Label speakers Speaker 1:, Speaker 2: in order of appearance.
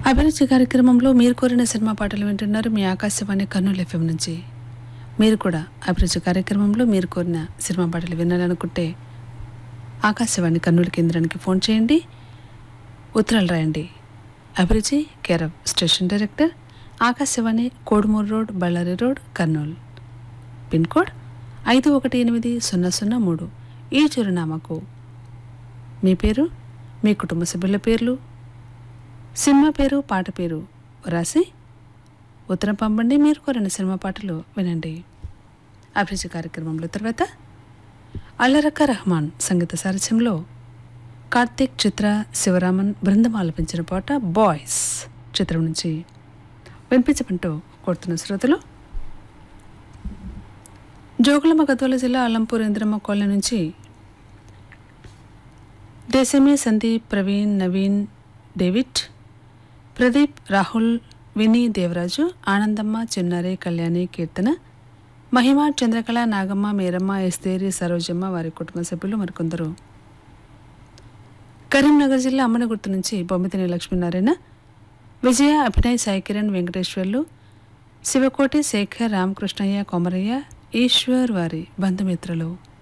Speaker 1: అభిరుచి కార్యక్రమంలో మీరు కోరిన సినిమా పాటలు వింటున్నారు మీ ఆకాశవాణి కర్నూలు ఎఫ్ఎం నుంచి మీరు కూడా అభిరుచి కార్యక్రమంలో మీరు కోరిన సినిమా పాటలు వినాలనుకుంటే ఆకాశవాణి కర్నూలు కేంద్రానికి ఫోన్ చేయండి ఉత్తరాలు రాయండి అభిరుచి care of station director Akashvani Kodumuru road Bellary road Kurnool pin code ఐదు ఒకటి ఎనిమిది సున్నా సున్నా మూడు ఈ చిరునామాకు మీ పేరు మీ కుటుంబ సభ్యుల పేర్లు సినిమా పేరు పాట పేరు రాసి ఉత్తరం పంపండి మీరు కోరిన సినిమా పాటలు వినండి అభిరుచి కార్యక్రమంలో తర్వాత అల్లరక్క రహమాన్ సంగీత సారథ్యంలో కార్తీక్ చిత్ర శివరామన్ బృందం ఆలపించిన పాట బాయ్స్ చిత్రం నుంచి వినిపించమంటూ కోరుతున్న శ్రోతలు జోగులమ్మ గద్వాల జిల్లా అల్లంపూర్ ఇంద్రమ్మ కాలనీ నుంచి దేశమే సందీప్ ప్రవీణ్ నవీన్ డేవిడ్ ప్రదీప్ రాహుల్ విని దేవరాజు ఆనందమ్మ చిన్నారి కళ్యాణి కీర్తన మహిమ చంద్రకళ నాగమ్మ మేరమ్మ ఎస్తేరి సరోజమ్మ వారి కుటుంబ సభ్యులు మరికొందరు కరీంనగర్ జిల్లా అమ్మనగుర్తు నుంచి బొమ్మితిని లక్ష్మీనారాయణ విజయ అభినయ్ సాయి కిరణ్ వెంకటేశ్వర్లు శివకోటి శేఖర్ రామకృష్ణయ్య కొమరయ్య ఈశ్వర్ వారి బంధుమిత్రులు